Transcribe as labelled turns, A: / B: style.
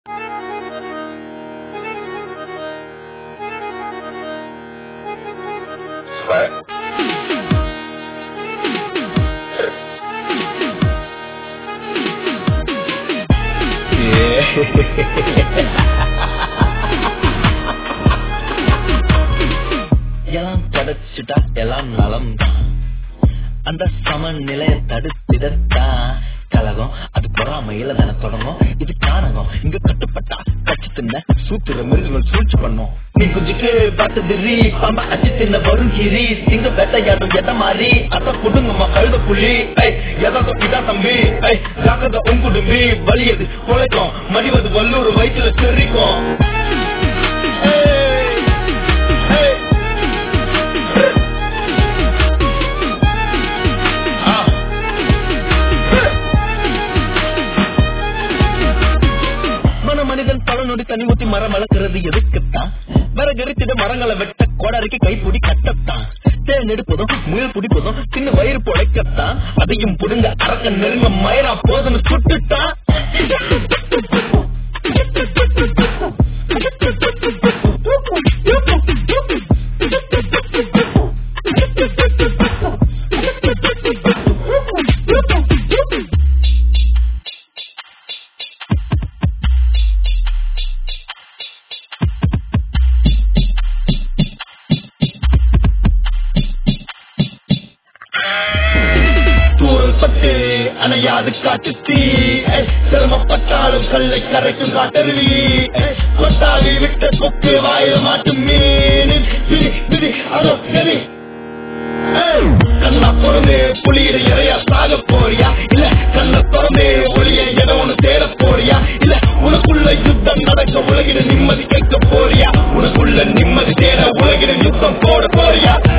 A: எல்லாம் கிடைச்சிட்டா எல்லாம் நலம் தான் அந்த சமநிலையை தடுத்திடத்தான் கலகம் அது பொறாமையில தானே தொடங்கும் இது காணகம் இங்க கட்டுப்பட்டா கட்சி தின்ன சூத்திர மிருகங்கள் சூழ்ச்சி பண்ணும் நீ குஞ்சுக்கு பாட்டு திரி பாம்ப அச்சு தின்ன வரும் கிரி சிங்க வேட்டையாடும் எத மாறி அத புடுங்கம்மா கழுத புள்ளி ஐய் எதாத இதா தம்பி ஐய் ஜாக்கிரத உங்குடும்பி வலியது குலைக்கும் மடிவது வல்லூர் வயிற்றுல தெரிக்கும் ஏய், ஏய். ஆ. மன மனிதன் பல நொடி தனி ஊத்தி மரம் வளர்க்கிறது எதுக்குத்தான் விறகரித்திட மரங்களை வெட்ட கோடாரிக்கு கைப்பிடி கட்டத்தான் தேன் எடுப்பதும் முயல் பிடிப்பதும் சின்ன வயிறு பொழைக்கத்தான் அதையும் புடுங்க அரக்க நெருங்க மயரா போதுன்னு சுட்டுட்டான் தூரல் பட்டு அணையாது காட்டு தீ ஏய், சிரமப்பட்டாலும் கல்லை கரைக்கும் காட்டருவி ஏய், கொட்டாவி விட்ட கொக்கு வாயில மாட்டும் மீன் விதி விதி அதோ நெறி ஏய், கண்ணா திறந்து புலியிட இறையா சாக போறியா இல்ல கண்ண திறந்து ஒளிய என ஒண்ணு தேட போறியா இல்ல உனக்குள்ள யுத்தம் நடக்க உலகிட நிம்மதி கேட்க போறியா உனக்குள்ள நிம்மதி தேட உலகிட யுத்தம் போட போறியா